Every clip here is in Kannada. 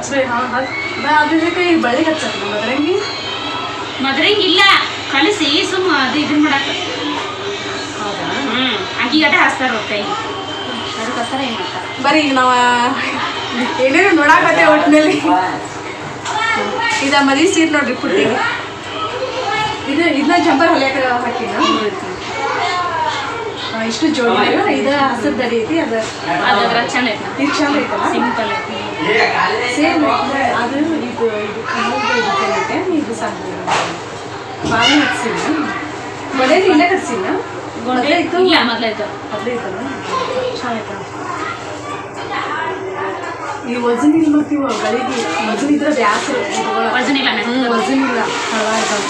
ಹಚ್ಬೇಕು ಹಾಂ ಅದ್ರ ಈ ಬಳ್ಳಿಗೆ ಹಚ್ಚಕ್ಕೆ ಮದ್ರಂಗಿ ಮದ್ರಂಗ್ ಇಲ್ಲ ಕಲಿಸಿ ಸುಮ್ಮ ಅದು ಇದನ್ನ ಮಾಡಾಕ ಹೌದಾ ಹ್ಮ್ ಅಕ್ಕಿಗಟ ಹಾಸ್ತಾರ ಕೈ ಅದಕ್ಕೋಸ್ಕರ ಏನ್ ಮಾಡ್ತಾರ ಬರೀ ಈಗ ನಾವು ಏನೇನು ನೋಡಾಕತ್ತೆ ಒಟ್ಟಿನಲ್ಲಿ ಇದ ಮದಿ ಸೀರೆ ನೋಡ್ರಿ ಪುಟ್ಟಿಗೆ ಇದು ಇದನ್ನ ಜಂಪರ್ ಹೊಲಿಯಕ ಹಾಕಿನ ಆ, ಇಷ್ಟು ಜೋಡಿ ಇದು ಹಸದ್ ದಡಿ ಐತಿ ಅದು ಅದ್ರ ಚಂದ ಐತಿ ಇದು ಚಂದ ಐತಲ್ಲ ಸಿಂಪಲ್ ಐತಿ ಸೇಮ್ ಅದು ಇದು ಇದು ಕಮಲ್ದು ಡಿಸೈನ್ ಐತೆ ಇದು ಸಾಕು ಭಾಳ ಹಚ್ಸಿಲ್ಲ ಮನೇಲಿ ಇಲ್ಲೇ ಹಚ್ಸಿಲ್ಲ ಮೊದಲೇ ಇತ್ತು ಇಲ್ಲ ಮೊದ್ಲಾಯ್ತು ಅದೇ ಐತಲ್ಲ ಚೆನ್ನಾಗೈತ ಈ ವಜನ್ ಇಲ್ಲ ಮತ್ತು ಇವು ಗಳಿಗೆ ವಜನ್ ಇದ್ರೆ ಬ್ಯಾಸರ ಇಟ್ಕೊಳಕ್ಕೆ. ವಜನ್ ಇಲ್ಲ ಹ್ಮ್, ವಜನ್ ಇಲ್ಲ ಹಳ ಆಯ್ತಾವ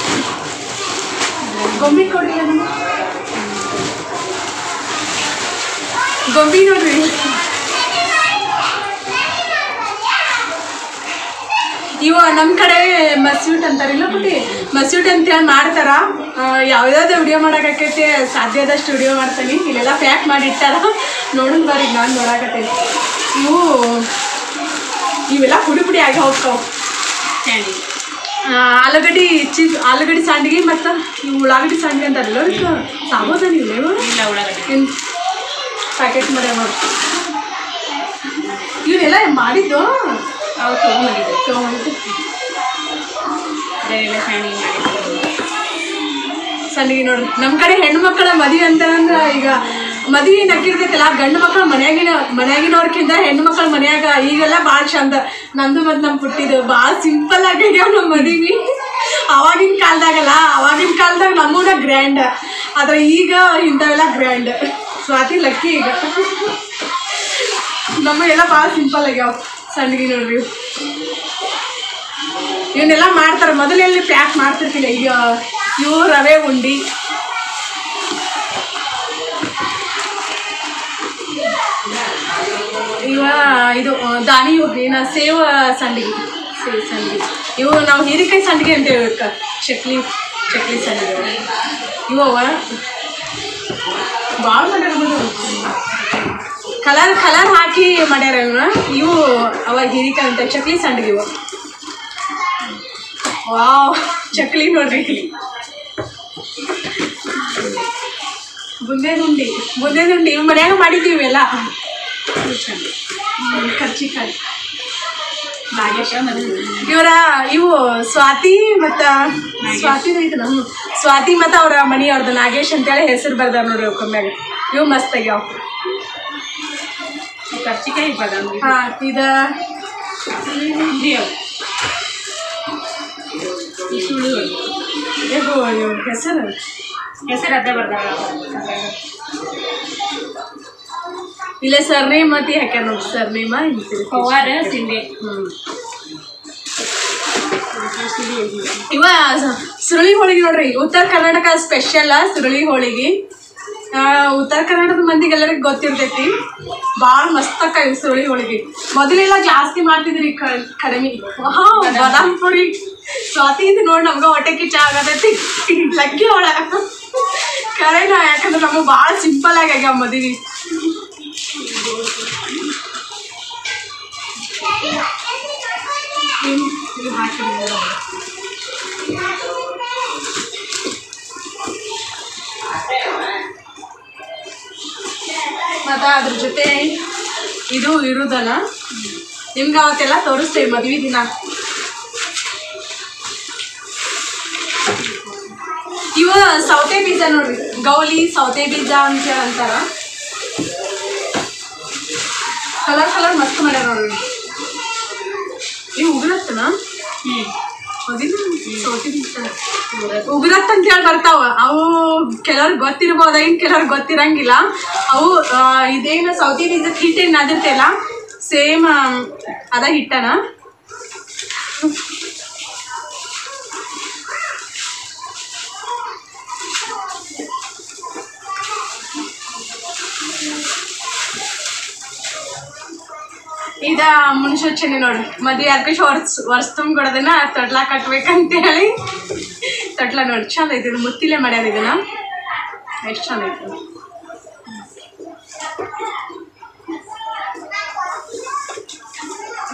ಗೊಂಬಿ ಕೊಡ್ರಿ ನಮ್ಗೆ ಗೊಂಬಿ ನೋಡ್ರಿ ಇವ ನಮ್ಮ ಕಡೆ ಮಸ್ಯೂಟ್ ಅಂತಾರಿಲ್ಲ ಪುಟಿ ಮಸ್ಯೂಟ್ ಅಂತೇಳಿ ಮಾಡ್ತಾರ ಯಾವ್ದಾವ್ದು ವಿಡಿಯೋ ಮಾಡಕ್ಕಾಕೈತಿ ಸಾಧ್ಯ ಆದಷ್ಟು ವಿಡಿಯೋ ಮಾಡ್ತಾನೆ ಇಲ್ಲೆಲ್ಲ ಪ್ಯಾಕ್ ಮಾಡಿ ಇಟ್ಟಾರ ನೋಡೋಣ ಬರ್ರಿ ನಾನು ನೋಡಾಕತ್ತೇನೆ ಇವು ಇವೆಲ್ಲ ಪುಡಿ ಪುಡಿ ಆಗಿ ಹೋಗ್ತಾವ ಚಂಡಿ ಆಲೂಗಡ್ಡಿ ಚಿ ಆಲೂಗಡ್ಡಿ ಸಂಡಿಗೆ ಮತ್ತು ಇವು ಉಳ್ಳಾಗಡ್ಡಿ ಸಂಡಿಗೆ ಅಂತಾರಲ್ಲ ಇದು ಸಾಬೋದನ್ ಇಲ್ಲ ಇವು ಇಲ್ಲ ಉಳ್ಳಾಗಡ್ಡಿ ಇನ್ ಪ್ಯಾಕೆಟ್ ಮಾಡ್ಯಾವ ನೋಡಿ ಇವನ್ನೆಲ್ಲ ಮಾಡಿದ್ದು ಅವು ತೊಗೊಂಬಂದಿದ್ದು ತಗೊಂಡು ಅದೆಲ್ಲ ಚಂಡಿ ಮಾಡಿದ್ದು ಸಂಡಿಗೆ ನೋಡ್ರಿ ನಮ್ಮ ಕಡೆ ಹೆಣ್ಣು ಮಕ್ಕಳ ಮದುವೆ ಅಂತಂದ್ರೆ ಈಗ ಮದುವೆ ನಕ್ಕಿರ್ತೈತಲ್ಲ ಗಂಡು ಮಕ್ಕಳು ಮನ್ಯಾಗಿನ ಮನ್ಯಾಗಿನವ್ರಕ್ಕಿಂತ ಹೆಣ್ಣು ಮಕ್ಕಳ ಮನ್ಯಾಗ ಈಗೆಲ್ಲ ಭಾಳ ಚಂದ ನಂದು ಮತ್ತು ನಮ್ಮ ಪುಟ್ಟಿದ್ದು ಭಾಳ ಸಿಂಪಲ್ ಆಗ್ಯಾವ ನಮ್ಮ ಮದುವೆ ಅವಾಗಿನ ಕಾಲದಾಗಲ್ಲ ಅವಾಗಿನ ಕಾಲದಾಗ ನಮ್ಮೂರ ಗ್ರ್ಯಾಂಡ್ ಆದ್ರೆ ಈಗ ಇಂಥವೆಲ್ಲ ಗ್ರ್ಯಾಂಡ್ ಸ್ವಾತಿ ಲಕ್ಕಿ ಈಗ ನಮಗೆಲ್ಲ ಭಾಳ ಸಿಂಪಲ್ ಆಗ್ಯಾವ ಸಂಡಿಗೆ ನೋಡ್ರಿ ಇವು. ಇವನ್ನೆಲ್ಲ ಮಾಡ್ತಾರೆ ಮೊದಲೆಲ್ಲಿ ಪ್ಯಾಕ್ ಮಾಡ್ತಿರ್ತಿಲ್ಲ ಈಗ ಇವು ರವೆ ಉಂಡಿ ಇವ ಇದು ಆ, ದಾನಿ ಇವು ಏನ ಸೇವ ಸಂಡಿಗೆ ಸೇವ್ ಸಂಡಿಗೆ ಇವು ನಾವು ಹೀರಿಕಾಯಿ ಸಂಡಿಗೆ ಅಂತ ಹೇಳ್ಬೇಕ ಚಕ್ಲಿ ಚಕ್ಲಿ ಸಂಡಿಗೆ ಇವು ಅವ ಭಾಳ ಮಾಡ್ಯಾರ ಕಲರ್ ಕಲರ್ ಹಾಕಿ ಮಾಡ್ಯಾರ ಇವನ್ನ ಇವು ಅವ ಹೀರಿಕಾಯಿ ಅಂತ ಚಕ್ಲಿ ಸಂಡಿಗೆ ಇವು ವಾವ್ ಚಕ್ಲಿ ನೋಡ್ರಿ ಬುಂದೇದುಂಡಿ ಬುಂದೇದುಂಡಿ ಇವ್ ಮನ್ಯಾಗ ಮಾಡಿದ್ದೀವಿ ಎಲ್ಲ ಕರ್ಚಿಕಾಯಿ ನಾಗೇಶ ಇವರ ಇವು ಸ್ವಾತಿ ಮತ್ತ ಸ್ವಾತಿ ಐತಲ್ಲ ಹ್ಞೂ ಸ್ವಾತಿ ಮತ್ತು ಅವರ ಮನೆಯವ್ರದ್ದು ನಾಗೇಶ್ ಅಂತೇಳಿ ಹೆಸರು ಬರ್ದಾರ ನೋಡ್ರಿ ಅವ್ರ ಕಮ್ಮ್ಯಾಗ ಇವು ಮಸ್ತ್ ಆಗ್ಯಾವ ಕರ್ಚಿಕಾಯಿ ಬಾದಾಮಿ ಹಾಂ ಇದು ಇವು ಈ ಸುಳಿ ಇದು ಇವ್ ಹೆಸರು ಹೆಸರು ಅದ ಬರ್ದಾರ ಇಲ್ಲೇ ಸರ್ನೇ ಮತಿ ಹಾಕ್ಯಾರ ನೋಡಿ ಸರ್ನೇಮ ಹಿಂಗ್ತಿರಿ ಪವಾರ ಸಿಂಡೆ ಹ್ಞೂ ಇವ ಸ- ಸುರುಳಿ ಹೋಳಿಗೆ ನೋಡ್ರಿ ಉತ್ತರ ಕರ್ನಾಟಕ ಸ್ಪೆಷಲ್ ಸುರುಳಿ ಹೋಳಿಗೆ ಆ, ಉತ್ತರ ಕರ್ನಾಟಕದ ಮಂದಿಗೆ ಎಲ್ಲರಿಗೂ ಗೊತ್ತಿರ್ತೈತಿ ಭಾಳ ಮಸ್ತ್ ಅಕ್ಕ ಇವು ಸುರುಳಿ ಹೋಳಿಗೆ ಮೊದಲೆಲ್ಲ ಜಾಸ್ತಿ ಮಾಡ್ತಿದ್ರಿ ಕ- ಕಡಿಮೆ ವಾವ್, ಬಾದಾಮ್ ಪುರಿ ಸ್ವಾತಿ ಇದು ನೋಡಿ ನಮ್ಗೆ ಹೊಟ್ಟೆ ಕಿಚ್ಚ ಆಗತೈತಿ ಲಕ್ಕಿ ಒಳ ಕರೆನ ಯಾಕಂದ್ರೆ ನಮಗೆ ಭಾಳ ಸಿಂಪಲ್ ಆಗಿ ಆಗ್ಯಾವ ಮದುವೆ ಇದು ಹಾಕಿದ್ದೀನಿ ಮತ್ತು ಅದ್ರ ಜೊತೆ ಇದು ಇರುದಲ್ಲ ನಿಮ್ಗೆ ಅವತ್ತೆಲ್ಲ ತೋರಿಸ್ತೇವೆ ಮದ್ವೆ ದಿನ ಇವ ಸೌತೆ ಬೀಜ ನೋಡ್ರಿ ಗೌಲಿ ಸೌತೆ ಬೀಜ ಅಂತ ಹೇಳಿ ಅಂತಾರ ಕಲರ್ ಕಲರ್ ಮಸ್ತ್ ಮಾಡ್ಯಾರ ನೋಡ್ರಿ ಇವು ಉಗುರತ್ತನ ಹ್ಞೂ ಅದಿಲ್ಲ ಸೌತೆ ಬೀಜ ಉಗುರತ್ ಅಂತ ಹೇಳಿ ಬರ್ತಾವ ಅವು ಕೆಲವ್ರಿಗೆ ಗೊತ್ತಿರ್ಬೋದ ಇನ್ ಕೆಲವ್ರಿಗೆ ಗೊತ್ತಿರಂಗಿಲ್ಲ ಅವು ಆ, ಇದೇನು ಸೌತಿ ಬೀಜದ ಹಿಟ್ಟೇನು ಅದಿರ್ತಲ್ಲ ಸೇಮ್ ಅದ ಹಿಟ್ಟನ ಇದ ಮುನ್ಸೂಚನೆ ನೋಡ್ರಿ ಮದ್ವೆ ಅದಕ್ಕೆ ವರ್ಷ ವರ್ಷ ತುಂಬಿಕೊಡೋದನ್ನ ತೊಟ್ಲ ಕಟ್ಬೇಕಂತ ಹೇಳಿ ತೊಟ್ಲ ನೋಡಿ ಚಂದ ಐತಿ ಇದು ಮುತ್ತಿಲೆ ಮಾಡ್ಯಾರ ಇದನ್ನ ಎಷ್ಟು ಚಂದ ಐತಿ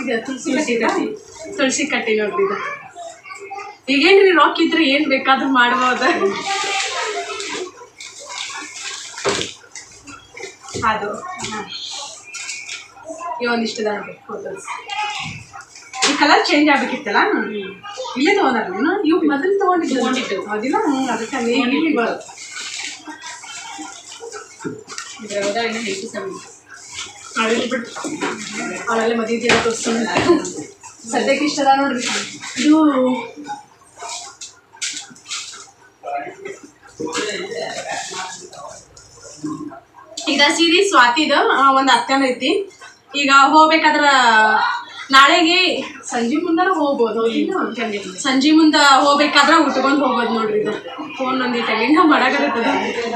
ಇದು ತುಳಸಿ ಕಟ್ಟಿ ತುಳಸಿ ಕಟ್ಟಿ ನೋಡ್ರಿ ಇದು ಈಗೇನ್ರಿ ರಾಕ್ ಇದ್ರೆ ಏನ್ ಬೇಕಾದ್ರೂ ಮಾಡ್ಬೋದ ಅದು ಈ ಒಂದಿಷ್ಟು ದಾಂಡೆ ಫೋಟೋಸ್ ಈ ಕಲರ್ ಚೇಂಜ್ ಆಗ್ಬೇಕಿತ್ತಲ್ಲ ಇಲ್ಲೇ ತಗೊಂಡ್ರ ನೀನು ಇವ್ ಮೊದಲು ತಗೊಂಡಿದ್ದು ತಗೊಂಡಿದ್ದು. ಹೌದಿಲ್ಲ ಹ್ಞೂ ಅದಕ್ಕೆ ನೇಗಿಲಿಗಳು ಇದ್ರಾಗ ಇನ್ನು ಹೆಚ್ಚು ಸಮಯ ಅವೆಲ್ಲ ಬಿಟ್ಟು ಅವೆಲ್ಲ ಮದುವೆ ದಿನ ತೋರಿಸ್ತೀನಿ ಸದ್ಯಕ್ಕೆ ಇಷ್ಟ ಅದ ನೋಡ್ರಿ ಇದು ಈಗ ಸೀರೆ ಸ್ವಾತಿದ ಒಂದು ಅತ್ತೆನ ಐತಿ ಈಗ ಹೋಗ್ಬೇಕಾದ್ರ ನಾಳೆಗೆ ಸಂಜೆ ಮುಂದಾರ ಹೋಗ್ಬೋದು ಇಲ್ಲ ಸಂಜೆ ಮುಂದ ಹೋಗ್ಬೇಕಾದ್ರ ಉಟ್ಕೊಂಡು ಹೋಗ್ಬೋದು ನೋಡ್ರಿ ಇದು ಫೋನ್ ಒಂದು ತೆಗಿಂದ ಮಾಡಾಕತ್ತದ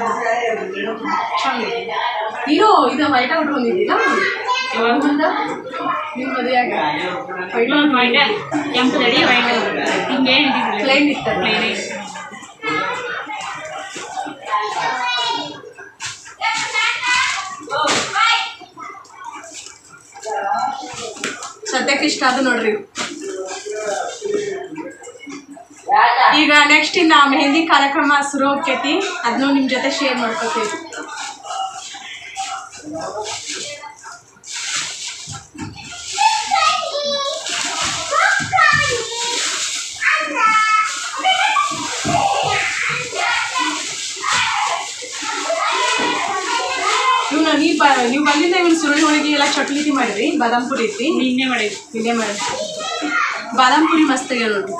ನೀನು ಇದು ವೈಟ ಉಟ್ಕೊಂಡಿದ್ದೀರಾ ಯಾವಾಗ ಮುಂದ ನಿಮ್ಮ ಮದುವೆಯಾಗ ಕೆಂಪು ತಡಿ ವೈಟ್ ಹಿಂಗೇನು ಇದ್ದಿದ್ದಿಲ್ಲ ಪ್ಲೇನ್ ಇತ್ತಲ್ಲ ಪ್ಲೇನೇ ಸದ್ಯಕ್ಕೆ ಇಷ್ಟ ಅದು ನೋಡ್ರಿ ಈಗ ನೆಕ್ಸ್ಟ್ ಇನ್ನ ಮೆಹಂದಿ ಕಾರ್ಯಕ್ರಮ ಶುರು ಹೋಗ್ತೈತಿ ಅದನ್ನು ನಿಮ್ಮ ಜೊತೆ ಶೇರ್ ಮಾಡ್ಕೋತೀವಿ ಇವ್ನ ನೀವು ಬ ನೀವು ಬಂದಿಂದ ಇವನ್ ಸುರುಳಿ ಹೋಳಿಗೆ ಎಲ್ಲ ಚಟ್ಲಿತಿ ಮಾಡಿರಿ ಬಾದಾಮ್ ಪುರಿ ಐತಿ ನಿನ್ನೆ ಮಾಡಿದ್ವಿ ಇಲ್ಲೇ ಮಾಡಿ ಬಾದಾಮ್ ಪುರಿ ಮಸ್ತ್ ಆಗ್ಯಾವ ನೋಡ್ರಿ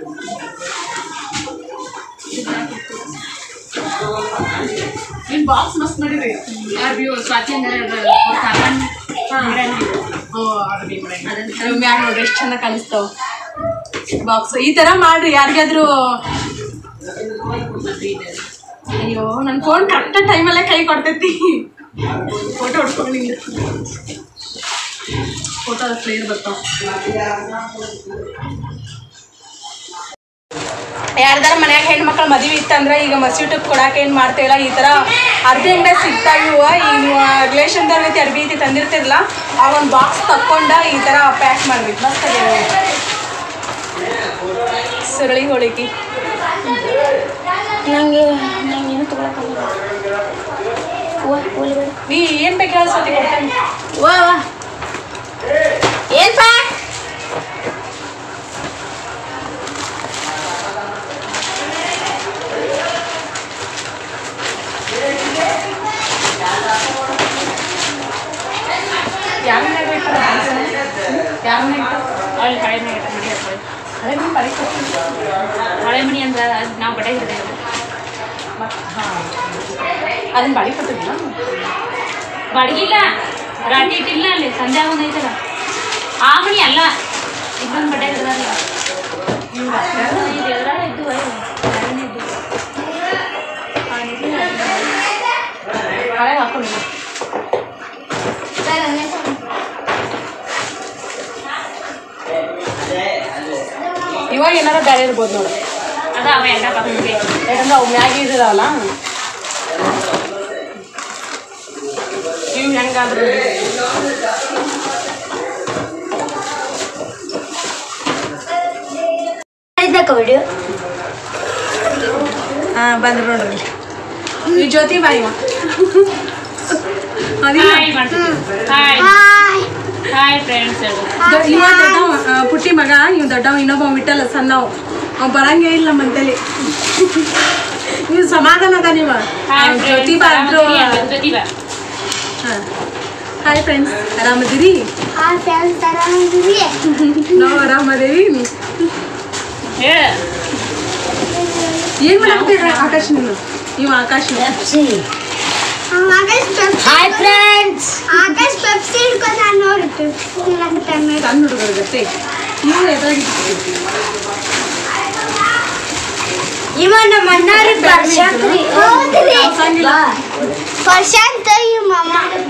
ನಿನ್ ಬಾಕ್ಸ್ ಮಸ್ತ್ ಮಾಡಿರಿ ಯಾರು ಸ್ವಾತಿ ಅಂದ್ರೆ ಸಾಮಾನ್ ಓ ಅದು ಬಿ ಮಾಡಿ ಅದ್ರ ಮ್ಯಾಗ ನೋಡ್ರಿ ಎಷ್ಟು ಚಂದ ಕಾಣಿಸ್ತಾವ ಬಾಕ್ಸ್ ಈ ತರ ಮಾಡ್ರಿ ಯಾರಿಗಾದ್ರೂ ಅಯ್ಯೋ ನನ್ನ ಫೋನ್ ಕರೆಕ್ಟ್ ಟೈಮಲ್ಲೇ ಕೈ ಕೊಡ್ತೈತಿ ಫೋಟೋ ಹೊಡ್ಕೊಂಡಿಲ್ಲ ಫೋಟೋ ಕ್ಲಿಯರ್ ಬರ್ತಾವ ಯಾರ್ದಾರ ಮನ್ಯಾಗ ಹೆಣ್ಮಕ್ಳು ಮದುವೆ ಇತ್ತಂದ್ರೆ ಈಗ ಮಸೀಟಕ್ಕೆ ಕೊಡಾಕ ಏನು ಮಾಡ್ತೀವಲ್ಲ ಈ ಥರ ಅರ್ಬಿ ಅಂಗಡಿ ಸಿಗ್ತಾವ ಇವ ಈಗ ನೀವು ರಿಲೇಷನ್ದವ್ರ ರೀತಿ ಅರ್ಬಿ ಐತಿ ತಂದಿರ್ತಿರಲ್ಲ ಆ ಒಂದು ಬಾಕ್ಸ್ ತಕ್ಕೊಂಡ ಈ ಥರ ಪ್ಯಾಕ್ ಮಾಡ್ಬೇಕು ಮಸ್ತ್ ಆಗ್ಯಾವ ಇವು. ಸುರಳಿ ಹೋಳಿಗೆ ನಂಗೆ ನಂಗೆ ಏನು ತೊಗೊಳಕ್ಕಾಗಲ್ಲ ವಾ ಹೋಲಿ ಬೇಡ ನೀ ಏನು ಬೇಕು ಹೇಳಿ ಸತಿ ಕೊಡ್ತೇನೆ ವಾ ವಾ ಏನ್ಪಾ ಯಾರ ಮನ್ಯಾಗ ಬೇಕು ಯಾರ ಮನ್ಯಾಗ ಅಲ್ಲಿ ಹಳೆ ಮನೆ ಮನೆ ಹತ್ರ. ಹಳೆ ನಿಮ್ಮ ಮನೆ ಕೊಡ್ತೀನಿ ಹಳೆ ಮನೆ ಅಂದ್ರೆ ಅದು ನಾವು ಬಡ ಹಿಡಿದೇವೆ ಅದನ್ನ ಬಾಡಿ ಕೊಟ್ಟಿದ್ದಿಲ್ಲ ಬಡಗಿಲ್ಲ ರಾಟಿ ಇಟ್ಟಿಲ್ಲ ಅಲ್ಲಿ ಸಂಧ್ಯಾ ಒಂದು ಐತಲ್ಲ ಆ ಮನಿ ಅಲ್ಲ ಇನ್ನೊಂದು ಬಡ ಹಿಡ್ದಾರಲ್ಲ ಇದು ಎದುರಾಗ ಇದ್ದು ಹಳೆನೇ ಇದ್ದು ಹಳೆ ಹಾಕೊಂಡು ಇವಾಗ ಏನಾರ ಬೇರೆ ಇರ್ಬೋದು ನೋಡು ಅದ ಅವ ಎಲ್ಲ ಪಕ್ಕಕ್ಕೆ ಯಾಕಂದ್ರೆ ಅವು ಮ್ಯಾಗಿ ಇದಾವಲ್ಲ ಇವು ಹೆಂಗಾದ್ರು ಇದ್ದಕ್ಕ ವಿಡಿಯೋ ಹಾಂ ಬಂದ್ರು ನೋಡ್ರಿ ಈ ಜ್ಯೋತಿ ಬಾಯಿ ಅದಿಲ್ಲ ಹಾಯ್ ಮಾಡ್ತೀವಿ ಹಾಯ್ ಹಾಯ್ ಫ್ರೆಂಡ್ಸ್ ಹೇಳು ದೊ- ಇವ ದೊಡ್ಡವ ಆ, ಪುಟ್ಟಿ ಮಗ ಇವ್ ದೊಡ್ಡವ ಇನ್ನೊಬ್ಬ ಬಿಟ್ಟಲ್ಲ ಸಣ್ಣವ್ ಅವ್ ಬರಂಗೇ ಇಲ್ಲ ಮಂತಲಿ ನೀವು ಸಮಾಧಾನ ಅದ ನೀವ ಹಾಯ್ ಜ್ಯೋತಿ ಬಾ ಅಂದ್ರು ಜ್ಯೋತಿ ಬಾ ಹಾಯ್ ಫ್ರೆಂಡ್ಸ್ ಆರಾಮದಿರಿ ಆ ಫ್ಯಾನ್ ತರ ಅಂದಿರಿ ನಾವು ಆರಾಮದೇವಿ ಹೇಳ ಏನ್ ಮಾಡಾಕ್ತೀರ ಆಕಾಶ್ ನೀನು ಇವ Akash hi friends Akash Pepsi ಹಿಡ್ಕೊಂಡ ನೋಡಿ ಪೆಪ್ಸಿ ಅಂತಾನೆ ಸಣ್ಣ ಹುಡುಗರ ಜೊತೆ ನೀವು ಎದುರಾಗಿ ಇವ ನಮ್ಮ ಅಣ್ಣಾರಿ ಬರ್ಸಾಕ್ರಿ ಹೌದ್ರಿ ಕಳ್ಸಂಗಿಲ್ಲ. ಪ್ರಶಾಂತ್ ಈ ಮಾಮ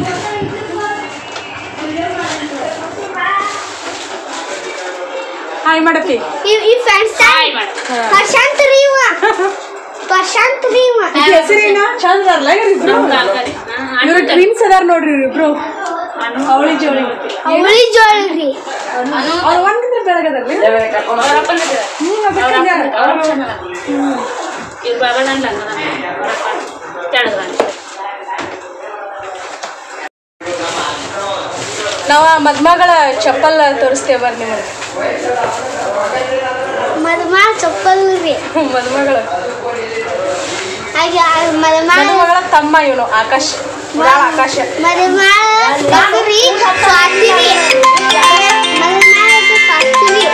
ಹಾಯ್ ಮಾಡಪ್ಪಿ ಈ ಈ ಫ್ರೆಂಡ್ಸ್ ಹಾಯ್ ಮಾಡು ಪ್ರಶಾಂತ್ ರೀ ಇವ ಪ್ರಶಾಂತ್ ರೀ ಇವ ಹೆಸರೇನ ಚಂದ ಅಲ್ಲ ಇವ್ರಿಬ್ರು ನಮ್ಮ ಕಾಕರಿ. ಹಾ, ಇವ್ರು ಟ್ವಿನ್ಸ್ ಅದಾರ ನೋಡ್ರಿ ಇವ್ರಿಬ್ರು ಅವಳಿ ಜೋಳಿ ಗೊತ್ತಿಲ್ಲ ಅವಳಿ ಜೋಳ ರೀ ಅವ್ರು ಒಂದಿನ ಬೆಳಗದಲ್ಲಿ ಅವ್ರ ಅಪ್ಪನ ಜೊತೆ. ಅವ್ರ ಅಪ್ಪನ ಇವ್ರು ಬಾಬಾದನ್ ಲಂಗ ಅವರಪ್ಪ ತೆಳಗ್ದಾನೆ ನಾವು ಆ ಮದ್ಮಗಳ ಚಪ್ಪಲ್ ತೋರಿಸ್ತೇವೆ ಬರ್ರಿ ನಿಮಗೆ ಮದುಮ ಚಪ್ಪಲ್ ರೀ ಮದುಮಗಳ ಹಾಗೆ ಮದುಮ ಮದುಮಗಳ ತಮ್ಮ ಇವನು ಆಕಾಶ್ ಉಡಾಳ ಆಕಾಶ ಮದುಮ ರೀ ಸ್ವಾತಿ ರೀ ಮದುಮ ಸ್ವಾತಿ ರೀ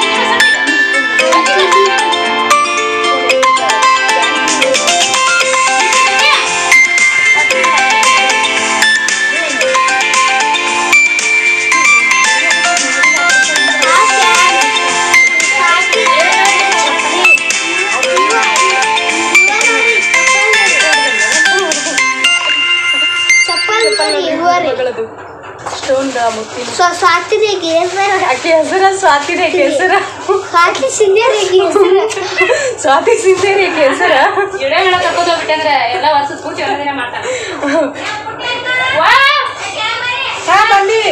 ಚಪ್ಪಲ್ ಇರುವರಿ ಮಗಳದು ಸ್ಟೋನ್ ಮುತ್ತಿನ ಸ್ವಾತಿ ರೀ ಹೆಸರು ಆಕೆ ಹೆಸರ ಸ್ವಾತಿನೇ ಆಕೆ ಹೆಸರ ಸ್ವಾತಿ ಸಿಂಧೆ ರೀ ಹೆಸರು ಸ್ವಾತಿ ಸಿಂಧೇರಿ ಆಕೆ ಹೆಸರ ಗಿಡಗಳ ಕರ್ಕೊಂಡು ಹೋಗ್ಬಿಟ್ಟಂದ್ರೆ ಎಲ್ಲ ವರ್ಷದ ಪೂರ್ತಿ ಒಂದಿನ ಮಾಡ್ತಾನೆ ವಾ! ಹಾ ಬಂದಿ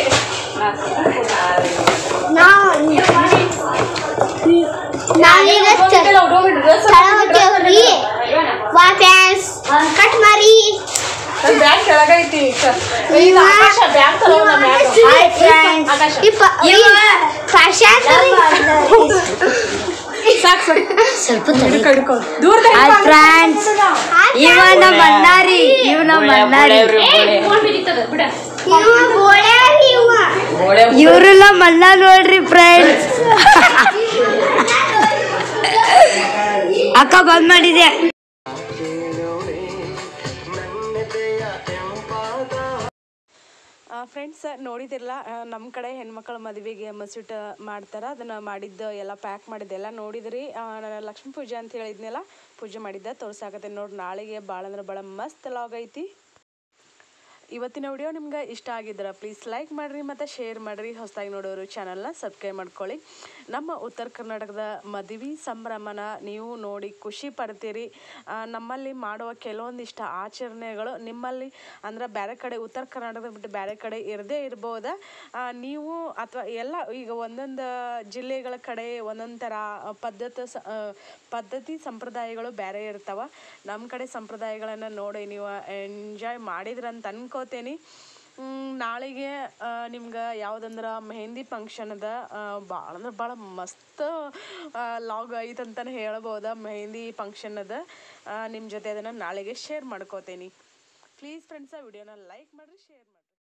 ನಾವು ನಾವೀಗ ಸ್ಥಳವತ್ತೇವ್ರಿ ವಾ ಪ್ಯಾನ್ಸ್ ಕಟ್ ಮಾಡಿ ಬ್ಯಾಗ್ ಕೆಳಗೈತಿ ಈಗ ಆಕಾಶ ಬ್ಯಾಗ್ ತಗೊಂಡ ಹಾಯ್ ಫ್ರೆಂಡ್ಸ್ ಆಕಾಶ. ಫ್ಯಾಷನ್ ಸಾಕು ಸ್ವಲ್ಪ ಕಡ್ಕೊ ದೂರ ಫ್ರೆಂಡ್ಸ್ ಇವ ನಮ್ಮ ಅಣ್ಣಾರಿ ಇವ್ ನಮ್ಮ ಅಣ್ಣಾರಿ ಏ, ಫೋನ್ ಬಿದ್ದಿತ್ತದ ಬಿಡ ಇವ ಗೋಳ್ಯಾರಿ ಇವ ಇವ್ರು ನಮ್ಮ ಅಣ್ಣ ನೋಡ್ರಿ ಫ್ರೆಂಡ್ಸ್ ಅಕ್ಕ ಬಂದ್ ಮಾಡಿದೆ ಫ್ರೆಂಡ್ಸ್ ನೋಡಿದಿರಲ್ಲ ನಮ್ಮ ಕಡೆ ಹೆಣ್ಮಕ್ಳ ಮದುವೆಗೆ ಮಸೂಟ ಮಾಡ್ತಾರೆ ಅದನ್ನು ಮಾಡಿದ್ದು ಎಲ್ಲ ಪ್ಯಾಕ್ ಮಾಡಿದ್ದೆಲ್ಲ ನೋಡಿದ್ರಿ ಆ, ನಾನು ಲಕ್ಷ್ಮೀ ಪೂಜೆ ಅಂತ ಹೇಳಿದ್ನಲ್ಲ ಪೂಜೆ ಮಾಡಿದ್ದೆ ತೋರ್ಸಾಕತ್ತೆ ನೋಡಿ ನಾಳೆಗೆ ಭಾಳ ಅಂದ್ರೆ ಭಾಳ ಮಸ್ತ್ ಲಾಗ್ ಐತಿ ಇವತ್ತಿನ ವಿಡಿಯೋ ನಿಮ್ಗೆ ಇಷ್ಟ ಆಗಿದ್ರೆ ಪ್ಲೀಸ್ ಲೈಕ್ ಮಾಡಿರಿ ಮತ್ತು ಶೇರ್ ಮಾಡಿರಿ ಹೊಸದಾಗಿ ನೋಡೋರು ಚಾನಲ್ನ ಸಬ್ಸ್ಕ್ರೈಬ್ ಮಾಡ್ಕೊಳ್ಳಿ ನಮ್ಮ ಉತ್ತರ ಕರ್ನಾಟಕದ ಮದುವೆ ಸಂಭ್ರಮನ ನೀವು ನೋಡಿ ಖುಷಿ ಪಡ್ತೀರಿ ಆ, ನಮ್ಮಲ್ಲಿ ಮಾಡುವ ಕೆಲವೊಂದಿಷ್ಟು ಆಚರಣೆಗಳು ನಿಮ್ಮಲ್ಲಿ ಅಂದ್ರೆ ಬೇರೆ ಕಡೆ ಉತ್ತರ ಕರ್ನಾಟಕದ ಬಿಟ್ಟು ಬೇರೆ ಕಡೆ ಇರದೇ ಇರ್ಬೋದ ಆ, ನೀವು ಅಥವಾ ಎಲ್ಲ ಈಗ ಒಂದೊಂದು ಜಿಲ್ಲೆಗಳ ಕಡೆ ಒಂದೊಂದು ಥರ ಪದ್ಧತಿ ಸ ಆ, ಪದ್ಧತಿ ಸಂಪ್ರದಾಯಗಳು ಬೇರೆ ಇರ್ತಾವ ನಮ್ಮ ಕಡೆ ಸಂಪ್ರದಾಯಗಳನ್ನು ನೋಡಿ ನೀವು ಎಂಜಾಯ್ ಮಾಡಿದ್ರಂತ ಅನ್ಕೋತೇನೆ ಮ್, ನಾಳೆಗೆ ನಿಮ್ಗೆ ಯಾವುದಂದ್ರೆ ಮೆಹಂದಿ ಫಂಕ್ಷನ್ ಅದ ಭಾಳ ಅಂದ್ರೆ ಭಾಳ ಮಸ್ತ್ ಲಾಗ್ ಐತೆ ಅಂತಲೇ ಹೇಳ್ಬೋದ ಮೆಹಂದಿ ಫಂಕ್ಷನ್ ಅದ ನಿಮ್ಮ ಜೊತೆ ಅದನ್ನು ನಾಳೆಗೆ ಶೇರ್ ಮಾಡ್ಕೋತೇನೆ ಪ್ಲೀಸ್ ಫ್ರೆಂಡ್ಸ ವಿಡಿಯೋನ ಲೈಕ್ ಮಾಡಿರಿ ಶೇರ್ ಮಾಡಿರಿ